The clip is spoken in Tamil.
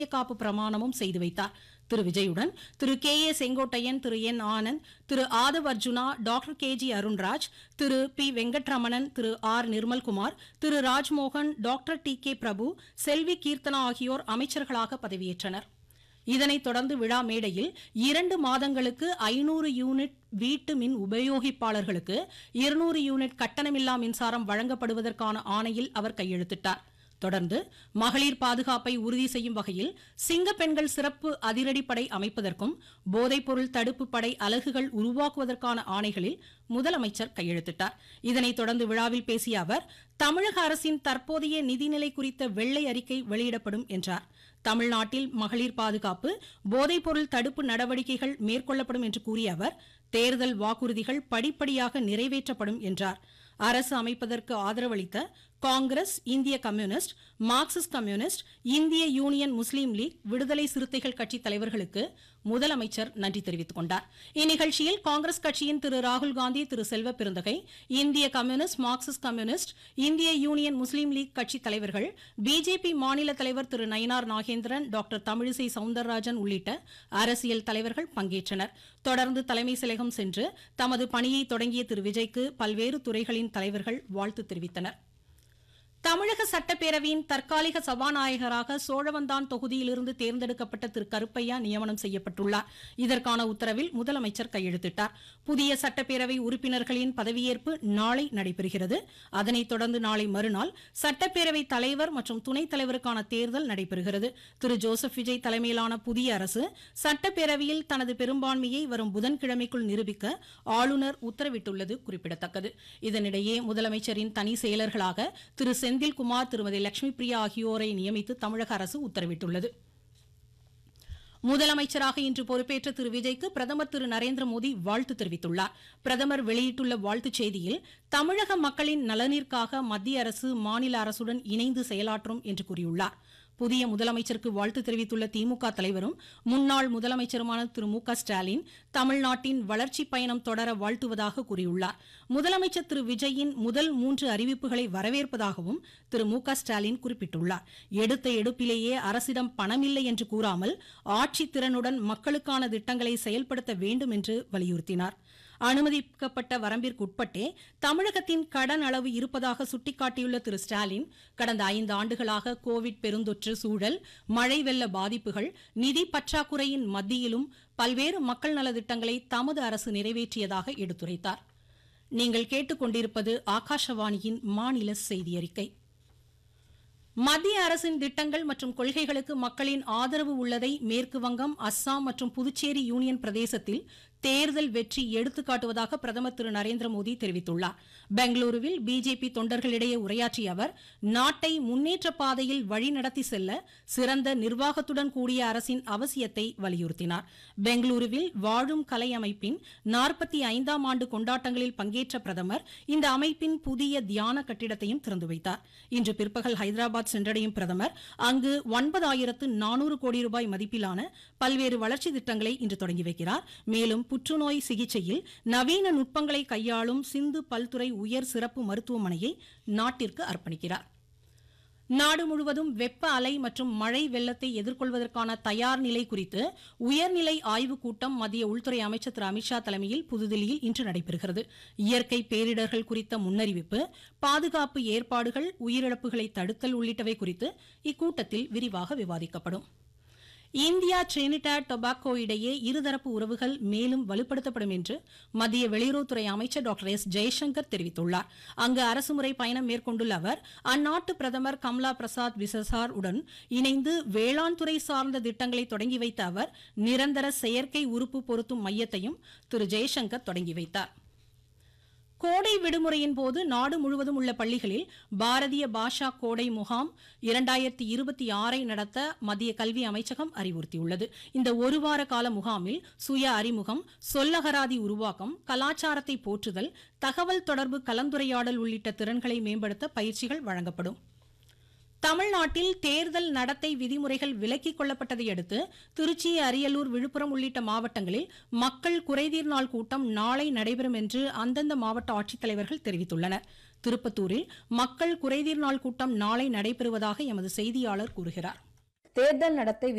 காப்பு பிரமாணமும் செய்து வைத்தார் திரு விஜயுடன் Thiru K A Sengottaiyan Thiru N Anand Thiru Aadhav Arjuna doctor K G Arunraj Thiru P Venkatramanan Thiru R Nirmalkumar Thiru Rajmohan doctor T K Prabhu Selvi Keerthana ஆகியோர் அமைச்சர்களாக பதவியேற்றனர் இதனைத் தொடர்ந்து விழா மேடையில் இரண்டு மாதங்களுக்கு ஐநூறு யூனிட் வீட்டு மின் உபயோகிப்பாளர்களுக்கு இருநூறு யூனிட் கட்டணமில்லா மின்சாரம் வழங்கப்படுவதற்கான ஆணையில் அவர் கையெழுத்திட்டார் தொடர்ந்து மகளிர் பாதுகாப்பை உறுதி செய்யும் வகையில் சிங்க பெண்கள் சிறப்பு அதிரடிப்படை அமைப்பதற்கும் போதைப்பொருள் தடுப்பு படை அலகுகள் உருவாக்குவதற்கான ஆணைகளில் முதலமைச்சர் கையெழுத்திட்டார் இதனைத் தொடர்ந்து விழாவில் பேசிய அவர் தமிழக அரசின் தற்போதைய நிதிநிலை குறித்த வெள்ளை அறிக்கை வெளியிடப்படும் என்றார் தமிழ்நாட்டில் மகளிர் பாதுகாப்பு போதைப்பொருள் தடுப்பு நடவடிக்கைகள் மேற்கொள்ளப்படும் என்று கூறிய அவர் தேர்தல் வாக்குறுதிகள் படிப்படியாக நிறைவேற்றப்படும் என்றார் அரசு அமைப்பதற்கு ஆதரவளித்த காங்கிரஸ் இந்திய கம்யூனிஸ்ட் மார்க்சிஸ்ட் கம்யூனிஸ்ட் இந்திய Union Muslim League Viduthalai Chiruthaigal கட்சி தலைவர்களுக்கு முதலமைச்சர் நன்றி தெரிவித்துக் கொண்டார் இந்நிகழ்ச்சியில் காங்கிரஸ் கட்சியின் திரு ராகுல் காந்தி திரு செல்வ பெருந்தகை இந்திய கம்யூனிஸ்ட் மார்க்சிஸ்ட் கம்யூனிஸ்ட் இந்திய யூனியன் முஸ்லீம் லீக் கட்சி தலைவர்கள் பிஜேபி மாநில தலைவர் திரு நயினார் நாகேந்திரன் டாக்டர் தமிழிசை சவுந்தரராஜன் உள்ளிட்ட அரசியல் தலைவர்கள் பங்கேற்றனர் தொடர்ந்து தலைமை செயலகம் சென்று தமது பணியை தொடங்கிய திரு விஜய்க்கு பல்வேறு துறைகளின் தலைவர்கள் வாழ்த்து தெரிவித்தனர் தமிழக சட்டப்பேரவையின் தற்காலிக சபாநாயகராக சோழவந்தான் தொகுதியிலிருந்து தேர்ந்தெடுக்கப்பட்ட திரு கருப்பையா நியமனம் செய்யப்பட்டுள்ளார் இதற்கான உத்தரவில் முதலமைச்சர் கையெழுத்திட்டார் புதிய சட்டப்பேரவை உறுப்பினர்களின் பதவியேற்பு நாளை நடைபெறுகிறது அதனைத் தொடர்ந்து நாளை மறுநாள் சட்டப்பேரவை தலைவர் மற்றும் துணைத் தலைவருக்கான தேர்தல் நடைபெறுகிறது திரு ஜோசப் விஜய் தலைமையிலான புதிய அரசு சட்டப்பேரவையில் தனது பெரும்பான்மையை வரும் புதன்கிழமைக்குள் நிரூபிக்க ஆளுநர் உத்தரவிட்டுள்ளது குறிப்பிடத்தக்கது இதனிடையே முதலமைச்சரின் தனி செயலர்களாக திரு செந்தில்குமார் திருமதி லட்சுமி பிரியா ஆகியோரை நியமித்து தமிழக அரசு உத்தரவிட்டுள்ளது முதலமைச்சராக இன்று பொறுப்பேற்ற திரு விஜய்க்கு பிரதமர் திரு நரேந்திர மோடி வாழ்த்து தெரிவித்துள்ளார் பிரதமர் வெளியிட்டுள்ள வாழ்த்துச் செய்தியில் தமிழக மக்களின் நலனிற்காக மத்திய அரசு மாநில அரசுடன் இணைந்து செயலாற்றும் என்று கூறியுள்ளார் புதிய முதலமைச்சருக்கு வாழ்த்து தெரிவித்துள்ள திமுக தலைவரும் முன்னாள் முதலமைச்சருமான திரு மு க ஸ்டாலின் தமிழ்நாட்டின் வளர்ச்சிப் பயணம் தொடர வாழ்த்துவதாக கூறியுள்ளார் முதலமைச்சர் திரு விஜயின் முதல் மூன்று அறிவிப்புகளை வரவேற்பதாகவும் திரு மு க ஸ்டாலின் குறிப்பிட்டுள்ளார் எடுத்த எடுப்பிலேயே அரசிடம் பணமில்லை என்று கூறாமல் ஆட்சி திறனுடன் மக்களுக்கான திட்டங்களை செயல்படுத்த வேண்டும் என்று வலியுறுத்தினார் அனுமதிக்கப்பட்ட வரம்பிற்குட்பட்டே தமிழகத்தின் கடன் அளவு இருப்பதாக சுட்டிக்காட்டியுள்ள திரு ஸ்டாலின் கடந்த ஐந்து ஆண்டுகளாக கோவிட் பெருந்தொற்று சூழல் மழை வெள்ள பாதிப்புகள் நிதி பற்றாக்குறையின் மத்தியிலும் பல்வேறு மக்கள் நலத்திட்டங்களை தமது அரசு நிறைவேற்றியதாக எடுத்துரைத்தார் நீங்கள் கேட்டுக்கொண்டிருப்பது ஆகாஷவாணியின் மாநில செய்தி அறிக்கை மத்திய அரசின் திட்டங்கள் மற்றும் கொள்கைகளுக்கு மக்களின் ஆதரவு உள்ளதை மேற்கு வங்கம் அஸ்ஸாம் மற்றும் புதுச்சேரி யூனியன் பிரதேசத்தில் தேர்தல் வெற்றி எடுத்துக்காட்டுவதாக பிரதமர் திரு நரேந்திர மோடி தெரிவித்துள்ளார் பெங்களூருவில் பிஜேபி தொண்டர்களிடையே உரையாற்றிய அவர் நாட்டை முன்னேற்ற பாதையில் வழிநடத்தி செல்ல சிறந்த நிர்வாகத்துடன் கூடிய அரசின் அவசியத்தை வலியுறுத்தினார் பெங்களூருவில் வாழும் கலை அமைப்பின் நாற்பத்தி ஐந்தாம் ஆண்டு கொண்டாட்டங்களில் பங்கேற்ற பிரதமர் இந்த அமைப்பின் புதிய தியான கட்டிடத்தையும் திறந்து வைத்தார் இன்று பிற்பகல் ஹைதராபாத் சென்றடையும் பிரதமர் அங்கு ஒன்பதாயிரத்து நானூறு கோடி ரூபாய் மதிப்பிலான பல்வேறு வளர்ச்சி திட்டங்களை இன்று தொடங்கி வைக்கிறார் மேலும் புற்றுநோய் சிகிச்சையில் நவீன நுட்பங்களை கையாளும் சிந்து பல்துறை உயர் சிறப்பு மருத்துவமனையை நாட்டிற்கு அர்ப்பணிக்கிறார் நாடு முழுவதும் வெப்ப அலை மற்றும் மழை வெள்ளத்தை எதிர்கொள்வதற்கான தயார் நிலை குறித்து உயர்நிலை ஆய்வுக் கூட்டம் மத்திய உள்துறை அமைச்சர் திரு அமித்ஷா தலைமையில் புதுதில்லியில் இன்று நடைபெறுகிறது இயற்கை பேரிடர்கள் குறித்த முன்னறிவிப்பு பாதுகாப்பு ஏற்பாடுகள் உயிரிழப்புகளை தடுத்தல் உள்ளிட்டவை குறித்து இக்கூட்டத்தில் விரிவாக விவாதிக்கப்படும் இந்தியா டிரினிடாட் டொபாக்கோ இடையே இருதரப்பு உறவுகள் மேலும் வலுப்படுத்தப்படும் என்று மத்திய வெளியுறவுத்துறை அமைச்சர் டாக்டர் எஸ் ஜெய்சங்கர் தெரிவித்துள்ளார் அங்கு அரசுமுறை பயணம் மேற்கொண்டுள்ள அவர் அந்நாட்டு பிரதமர் கம்லா பிரசாத் விசசார் உடன் இணைந்து வேளாண் துறை சார்ந்த திட்டங்களை தொடங்கி வைத்த அவர் நிரந்தர செயற்கை உறுப்பு பொருத்தும் மையத்தையும் திரு ஜெய்சங்கர் தொடங்கி வைத்தார் கோடை விடுமுறையின் போது நாடு முழுவதும் உள்ள பள்ளிகளில் பாரதிய பாஷா கோடை முகாம் இரண்டாயிரத்தி இருபத்தி ஆறை நடத்த மத்திய கல்வி அமைச்சகம் அறிவுறுத்தியுள்ளது இந்த ஒருவார கால முகாமில் சுய அறிமுகம் சொல்லகராதி உருவாக்கம் கலாச்சாரத்தை போற்றுதல் தகவல் தொடர்பு கலந்துரையாடல் உள்ளிட்ட திறன்களை மேம்படுத்த பயிற்சிகள் வழங்கப்படும் தமிழ்நாட்டில் தேர்தல் நடத்தை விதிமுறைகள் விலக்கிக் கொள்ளப்பட்டதை அடுத்து திருச்சி அரியலூர் விழுப்புரம் உள்ளிட்ட மாவட்டங்களில் மக்கள் குறைதீர் நாள் கூட்டம் நாளை நடைபெறும் என்று அந்தந்த மாவட்ட ஆட்சித்தலைவர்கள் தெரிவித்துள்ளனர் திருப்பத்தூரில் மக்கள் குறைதீர் நாள் கூட்டம் நாளை நடைபெறுவதாக எமது செய்தியாளர் கூறுகிறார் தேர்தல் நடத்தை